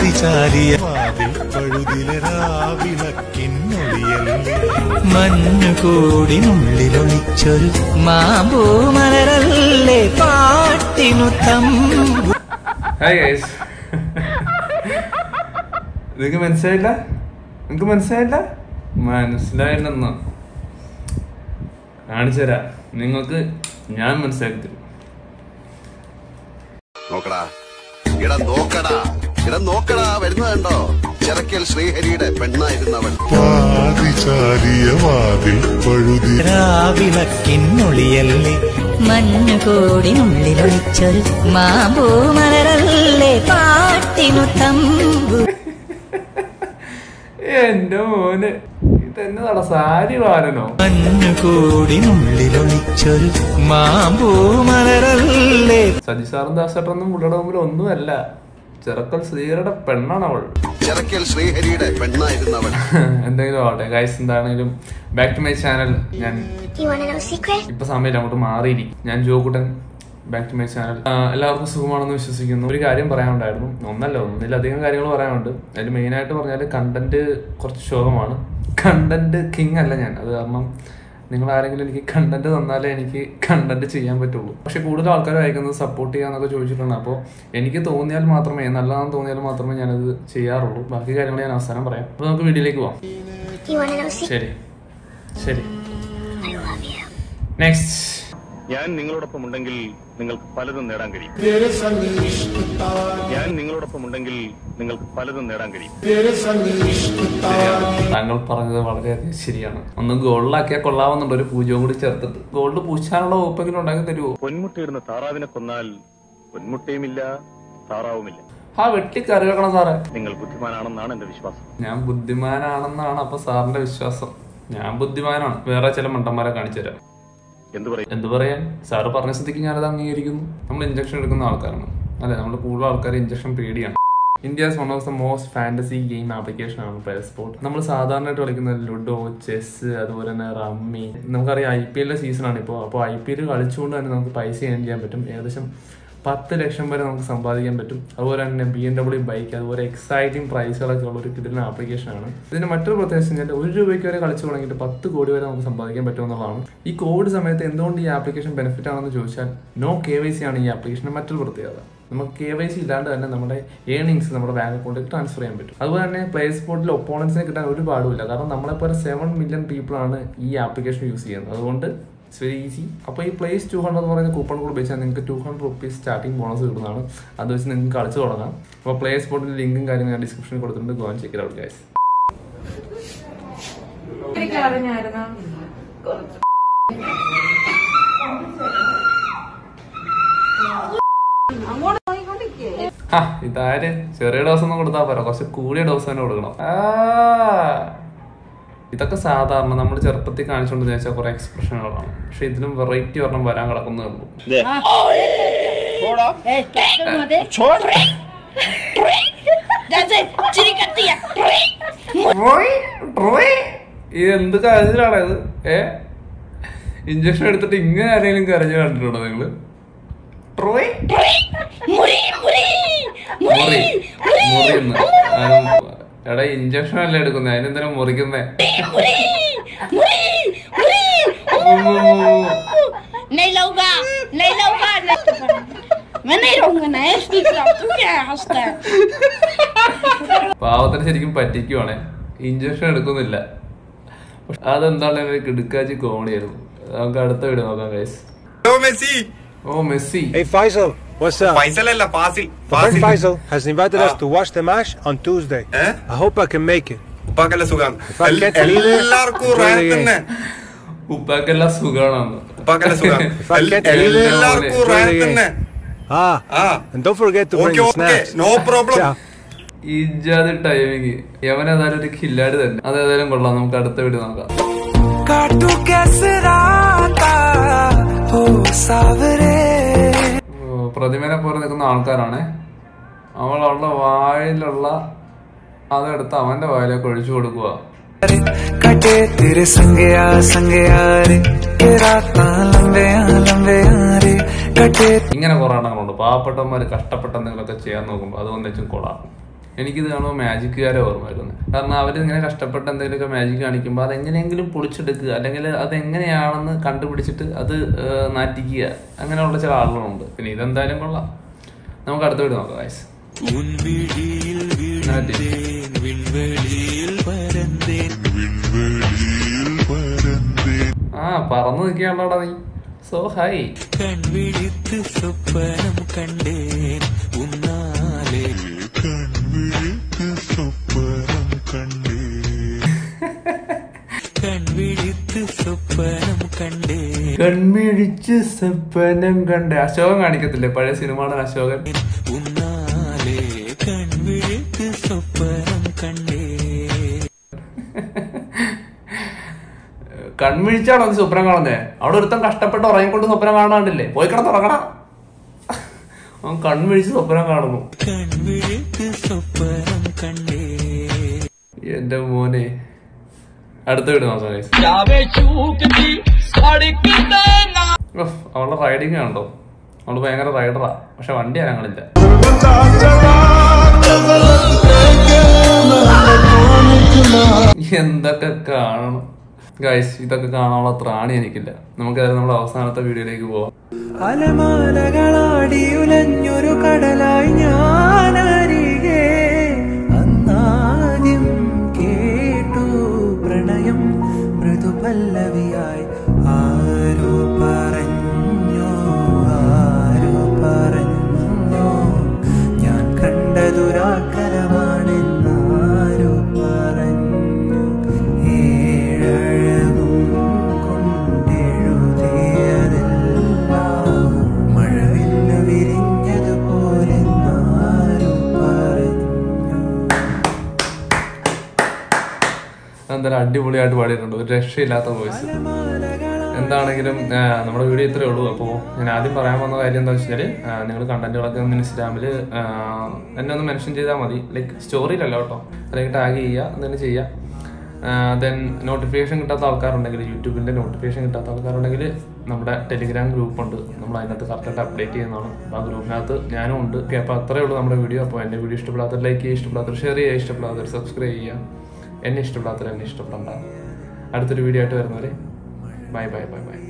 പാതിചാരിയ വാതിൽ പഴുതിലെ രാവിളക്കിന്നൊളിയല്ലേ മഞ്ഞുകൂടി ഉള്ളിലൊളിച്ചൊരു മാമ്പൂ മലരല്ലേ പാട്ടിനു തമ്പു ഹായ് ഗൈസ് നിങ്ങൾക്ക് മനസ്സിലായില്ല നിങ്ങൾക്ക് മനസ്സിലായില്ല മനസ്സിലായില്ലെന്ന് കാണിച്ചു തരാം നിങ്ങൾക്ക് ഞാൻ മനസ്സിലാക്കി തരും നോക്കടാ ഇട നോക്കടാ ഇട നോക്കടാ വരുന്നതുണ്ടോ ചിറക്കൽ ശ്രീഹരിയുടെ പെണ്ണായിരുന്നവൻ പാതിചാരിയ വാതിൽ പഴുതി രാവിളക്കിന്നൊളിയല്ലേ മഞ്ഞുകൂടി ഉള്ളിലൊളിച്ചൊരു മാമ്പൂ മലരല്ലേ പാട്ടിനു തമ്പു എന്റെ മോന് ഇതെന്നതാടാ സാരി വാലനോ മഞ്ഞുകൂടി ഉള്ളിലൊളിച്ചൊരു മാമ്പൂ മലരല്ലേ സജി സാറും ദാസേട്ടൊന്നും പുള്ളിയുടെ മുമ്പിൽ ഒന്നുമല്ല ചെറുക്കൽ ശ്രീയുടെ പെണ്ണാണ് അവൾ ചിറക്കൽ ശ്രീഹരിയുടെ പെണ്ണായിരുന്നവൻ എന്തെങ്കിലും ആവട്ടെ ഗൈസ് എന്താണെങ്കിലും ബാക്ക് ടു മൈ ചാനൽ ഞാൻ You want to know a secret? ഇപ്പൊ സമയം അങ്ങോട്ട് മാറിയിരിക്കും ഞാൻ Jokuttan back to my channel എല്ലാവർക്കും സുഖമാണെന്ന് വിശ്വസിക്കുന്നു ഒരു കാര്യം പറയാനുണ്ടായിരുന്നു ഒന്നല്ല ഒന്നിലധികം കാര്യങ്ങൾ പറയാനുണ്ട് അതിൽ മെയിൻ ആയിട്ട് പറഞ്ഞാൽ കണ്ടന്റ് കുറച്ച് ശോകമാണ് കണ്ടന്റ് കിങ് അല്ല ഞാൻ അത് കാരണം നിങ്ങൾ ആരെങ്കിലും എനിക്ക് കണ്ടന്റ് തന്നാലേ എനിക്ക് കണ്ടന്റ് ചെയ്യാൻ പറ്റുള്ളൂ പക്ഷെ കൂടുതൽ ആൾക്കാർ അയക്കുന്നത് സപ്പോർട്ട് ചെയ്യാന്നൊക്കെ ചോദിച്ചിട്ടുണ്ട് അപ്പോൾ എനിക്ക് തോന്നിയാൽ മാത്രമേ നല്ലതാണെന്ന് തോന്നിയാൽ മാത്രമേ ഞാനത് ചെയ്യാറുള്ളൂ ബാക്കി കാര്യങ്ങൾ ഞാൻ അവസാനം പറയാം അപ്പോൾ നമുക്ക് വീഡിയോയിലേക്ക് പോവാം You want to know a secret? ശരി ശരി I love you. നെക്സ്റ്റ് ഞാൻ നിങ്ങളോടൊപ്പം ഉണ്ടെങ്കിൽ നിങ്ങൾക്ക് പലതും നേടാൻ കഴിയും ഞാൻ നിങ്ങളോടൊപ്പം ഉണ്ടെങ്കിൽ നിങ്ങൾക്ക് പലതും നേടാൻ കഴിയും ശരിയാണ്. താങ്കൾ പറഞ്ഞത് വളരെയധികം ശരിയാണ് ഒന്ന് ഗോൾഡിലാക്കിയാൽ കൊള്ളാവുന്നുണ്ട് ഒരു പൂജയും കൂടി ചേർത്തിട്ട് ഗോൾഡ് പൂശാനുള്ള വകുപ്പെങ്കിലും ഉണ്ടാക്കി തരുമോ പൊന്മുട്ടയിടുന്ന താറാവിനെ കൊന്നാൽ പൊന്മുട്ടയുമില്ല താറാവുമില്ല ആ വെട്ടി കറി വെക്കണം സാറേ നിങ്ങൾ ബുദ്ധിമാനാണെന്നാണ് എന്റെ വിശ്വാസം ഞാൻ ബുദ്ധിമാനാണെന്നാണ് അപ്പൊ സാറിന്റെ വിശ്വാസം ഞാൻ ബുദ്ധിമാനാണ് വേറെ ചില മണ്ടന്മാരെ കാണിച്ചു തരാം എന്തു പറയും എന്ത് പറയാൻ സാറ് പറഞ്ഞ സ്ഥിതിക്ക് ഞാനത് അംഗീകരിക്കുന്നു നമ്മൾ ഇഞ്ചക്ഷൻ എടുക്കുന്ന ആൾക്കാരാണ് അല്ലെ നമ്മൾ കൂടുതൽ ആൾക്കാർ ഇഞ്ചക്ഷൻ പേടിയാണ് India one of the most fantasy game application ആണ് പ്ലേ സ്പോർട്ട് നമ്മൾ സാധാരണയായിട്ട് കളിക്കുന്ന ലുഡോ ചെസ് അതുപോലെ തന്നെ റമ്മി നമുക്കറിയാം ഐ പി എല്ലിന്റെ സീസൺ ആണ് ഇപ്പോൾ അപ്പോൾ ഐ പി എൽ കളിച്ചുകൊണ്ട് തന്നെ നമുക്ക് പൈസ ഏൺ ചെയ്യാൻ പറ്റും ഏകദേശം പത്ത് ലക്ഷം വരെ നമുക്ക് സമ്പാദിക്കാൻ പറ്റും അതുപോലെ തന്നെ ബി എം ഡബ്ല്യു ബൈക്ക് അതുപോലെ എക്സൈറ്റിംഗ് പ്രൈസുകളൊക്കെ ഉള്ള ഒരു കിട്ടുന്ന ആപ്ലിക്കേഷനാണ് ഇതിന് മറ്റൊരു പ്രത്യേകത വെച്ചാൽ ഒരു രൂപയ്ക്ക് വരെ കളിച്ചു തുടങ്ങിയിട്ട് പത്ത് കോടി വരെ നമുക്ക് സമ്പാദിക്കാൻ പറ്റുമെന്നുള്ളതാണ് ഈ കോവിഡ് സമയത്ത് എന്തുകൊണ്ട് ഈ ആപ്ലിക്കേഷൻ ബെനിഫിറ്റ് ആണെന്ന് ചോദിച്ചാൽ നോ കെ വൈ സി ആണ് ഈ ആപ്ലിക്കേഷന്റെ മറ്റൊരു പ്രത്യേകത നമുക്ക് കെ വൈ സി ഇല്ലാണ്ട് തന്നെ നമ്മുടെ ഏണിങ്സ് നമ്മുടെ ബാങ്ക് അക്കൗണ്ടിൽ ട്രാൻസ്ഫർ ചെയ്യാൻ പറ്റും അതുപോലെ തന്നെ പ്ലേ സ്പോർട്ടിൽ ഒപ്പോണൻസിനെ കിട്ടാൻ ഒരു പാടുമില്ല കാരണം നമ്മളെപ്പോലെ സെവൻ മില്യൺ പീപ്പിൾ ആണ് ഈ ആപ്ലിക്കേഷൻ യൂസ് ചെയ്യുന്നത് അതുകൊണ്ട് ഇറ്റ്സ് വെരി ഈസി അപ്പോൾ ഈ പ്ലേസ് ടു ഹൺഡ്രഡ് എന്ന് പറയുന്ന കൂപ്പൺ കൂടെ ഉപയോഗിച്ചാൽ നിങ്ങൾക്ക് two hundred rupees starting bonus കിട്ടുന്നതാണ് അത് വെച്ച് നിങ്ങൾക്ക് കളിച്ച് തുടങ്ങാം അപ്പോൾ പ്ലേ സ്പോർട്ടിന്റെ ലിങ്കും കാര്യങ്ങളും ഞാൻ ഡിസ്ക്രിപ്ഷനിൽ കൊടുത്തിട്ടുണ്ട് ഗോൻ ചെക്ക് ഔട്ട് ഗൈസ് ആ ഇതാര് ചെറിയ ഡോസ് ഒന്നും കൊടുത്താൽ പോരാ കുറച്ച് കൂടിയ ഡോസ് തന്നെ കൊടുക്കണം ആ ഇതൊക്കെ സാധാരണ നമ്മൾ ചെറുപ്പത്തിൽ കാണിച്ചുകൊണ്ട് വെച്ചാൽ കുറെ എക്സ്പ്രഷനുകളാണ് പക്ഷെ ഇതിനും വെറൈറ്റി ഒരെണ്ണം വരാൻ കിടക്കുന്നേ ഉള്ളൂ ട്രോയ്, ട്രോയ്. ഇത് എന്ത് കരച്ചിലാണ് ഇത് ഏ ഇഞ്ചക്ഷൻ എടുത്തിട്ട് ഇങ്ങനെ ആരെങ്കിലും കരഞ്ഞു കണ്ടിട്ടുണ്ടോ നിങ്ങള് ട്രോയ് മുറി മുറിയെന്ന് എടാ ഇഞ്ചക്ഷൻ അല്ലേ എടുക്കുന്നേ അതിനെന്തിനാ മുറിക്കുന്നേ Nee, Loga! Nee, Loga! Maar nee, jongen, nee, is niet knap. Doe je ergste. പാവത്തിന് ശരിക്കും പറ്റിക്കുവാണേ ഇഞ്ചക്ഷൻ എടുക്കുന്നില്ല പക്ഷെ അതെന്താണ് ഒരു കിടുക്കാച്ചി കോമഡിയായിരുന്നു നമുക്ക് അടുത്ത വീഡിയോ നോക്കാം guys oh Messi Hey Faisal, what's up? ഫൈസലല്ല Fazil My friend Faisal has invited us to watch the match on Tuesday. Eh? I hope I can make it. ഉപ്പാക്കല്ല സുഖം If I get to live, എല്ലാവർക്കും enjoy the rank game. തന്നെ ഉപ്പാക്കെല്ലാം സുഖാണെന്ന് ഉപ്പാക്കല്ല സുഖം If I get to live, എല്ലാവർക്കും enjoy the rank game. തന്നെ Ah, ah and don't forget to bring okay the okay snacks. No problem Ciao. ഇജാതി timing യവൻ ഏതായാലും ഒരു കില്ലാടി തന്നെ അത് ഏതായാലും കൊള്ളാം നമുക്ക് അടുത്ത വീഡിയോ നോക്കാം കാട്ടു കേസരാത്ത ഓ സാവരേ ഓ, പ്രതിമനെ പോലെ നിൽക്കുന്ന ആൾക്കാരാണ് അവൾ അവളുടെ വായിലുള്ള അതെടുത്ത് അവന്റെ വായിലേക്ക് ഒഴിച്ചു കൊടുക്കുക കട്ടേ തെരെ സംഗയാ സംഗയാ രെ തെരാ താ ലംബയാ ലംബയാ രെ കട്ടേ ഇങ്ങനെ കുറെ എണ്ണങ്ങളുണ്ട് പാവപ്പെട്ടവന്മാർ കഷ്ടപ്പെട്ട എന്തെങ്കിലുമൊക്കെ ചെയ്യാൻ നോക്കുമ്പോൾ അത് വന്നിച്ചും കൊള്ളാം എനിക്കിത് കാണുമ്പോൾ മാജിക്കുകാരെ ഓർമ്മ വരുന്നത് കാരണം അവരിങ്ങനെ കഷ്ടപ്പെട്ട് എന്തെങ്കിലുമൊക്കെ മാജിക് കാണിക്കുമ്പോൾ അത് എങ്ങനെയെങ്കിലും പൊളിച്ചെടുക്കുക അല്ലെങ്കിൽ അത് എങ്ങനെയാണെന്ന് കണ്ടുപിടിച്ചിട്ട് അത് ഏഹ്, നാറ്റിക്കുക അങ്ങനെയുള്ള ചില ആളുകളുണ്ട് പിന്നെ ഇതെന്തായാലും കൊള്ളാം നമുക്ക് അടുത്ത വീട് നോക്കാം ഗൈസ് ആ പറന്നു നിൽക്കുകയാണോടാ നീ സോ ഹൈ കൺവിഴിത്ത് സ്വപ്നം കണ്ടേൻ ഉന്നാലെ കൺവിഴിത്ത് സ്വപ്നം കണ്ടേ കൺവിഴിത്ത് സ്വപ്നം കണ്ടേ കൺമിഴിച്ച് സ്വപ്നം കണ്ട് അശോകൻ കാണിക്കത്തില്ലേ പഴയ സിനിമയുടെ അശോകൻ ഉന്നാലെ കൺവിഴിത്ത് സ്വപ്നം കണ്ടേ കൺമിഴിച്ചാണോ നീ സ്വപ്നം കാണുന്നേ അവിടെ ഒരുത്തൻ കഷ്ടപ്പെട്ട് ഉറങ്ങിക്കൊണ്ട് സ്വപ്നം കാണാണ്ടില്ലേ പോയി കിടന്ന് ഉറങ്ങണ അവൻ കൺമിഴിച്ച് സ്വപ്നം കാണുന്നു കൺവിഴിത്ത് സ്വപ്നം കണ്ടേ എന്റെ മോനെ അടുത്ത വീട് നോക്കാം guys. ഉഫ്, അവളുടെ റൈഡിങ് കണ്ടോ അവള് ഭയങ്കര റൈഡറാ പക്ഷെ വണ്ടി ഞങ്ങളില്ല എന്തൊക്കെ കാണണം ഗൈസ് ഇതൊക്കെ കാണാനുള്ള ത്രാണി എനിക്കില്ല നമുക്കതായത് നമ്മുടെ അവസാനത്തെ വീഡിയോയിലേക്ക് പോവാം അലമാലകളാടിയുലഞ്ഞൊരു കടലായി ഞാനരികെ അന്നാദ്യം കേട്ടു പ്രണയം മൃദുപല്ലവിയായി ആരോ പറഞ്ഞു ആരോ പറഞ്ഞു ഞാൻ കണ്ടതുരാക്കരമാണെന്നാരോ പറഞ്ഞു ഏഴഴകും കൊണ്ടെഴുതിയതെല്ലാം മഴവില്ല് വിരിഞ്ഞതുപോലെ നാരും പറഞ്ഞു എന്തായാലും അടിപൊളിയായിട്ട് പാടിയിട്ടുണ്ട് ഒരു രക്ഷയില്ലാത്ത വോയിസ് എന്താണെങ്കിലും ആ, നമ്മുടെ വീഡിയോ ഇത്രേ ഉള്ളൂ അപ്പോൾ ഞാൻ ആദ്യം പറയാൻ വന്ന കാര്യം എന്താ വെച്ചാൽ നിങ്ങൾ കണ്ടന്റുകളൊക്കെ ഒന്ന് ഇൻസ്റ്റാഗ്രാമിൽ എന്നെ ഒന്ന് മെൻഷൻ ചെയ്താൽ മതി ലൈക്ക് സ്റ്റോറിയിലല്ല കേട്ടോ അല്ലെങ്കിൽ ടാഗ് ചെയ്യുക എന്തെങ്കിലും ചെയ്യുക ദെൻ നോട്ടിഫിക്കേഷൻ കിട്ടാത്ത ആൾക്കാരുണ്ടെങ്കിൽ യൂട്യൂബിൻ്റെ നോട്ടിഫിക്കേഷൻ കിട്ടാത്ത ആൾക്കാരുണ്ടെങ്കിൽ നമ്മുടെ ടെലിഗ്രാം ഗ്രൂപ്പ് ഉണ്ട് നമ്മൾ അതിനകത്ത് കറക്റ്റായിട്ട് അപ്ഡേറ്റ് ചെയ്യുന്നതാണ് അപ്പോൾ ആ ഗ്രൂപ്പിനകത്ത് ഞാനും ഉണ്ട് ഓക്കെ അപ്പോൾ അത്രേ ഉള്ളൂ നമ്മുടെ വീഡിയോ അപ്പോൾ എൻ്റെ വീഡിയോ ഇഷ്ടപ്പെടാത്തവർ ലൈക്ക് ചെയ്യുക ഇഷ്ടപ്പെടാത്തവർ ഷെയർ ചെയ്യുക ഇഷ്ടപ്പെടാത്തവർ സബ്സ്ക്രൈബ് ചെയ്യുക എന്നെ ഇഷ്ടപ്പെടാത്തവർ എന്നെ ഇഷ്ടപ്പെടണ്ട അടുത്തൊരു വീഡിയോ ആയിട്ട് വരുന്നവരെ ബൈ ബൈ ബൈ ബൈ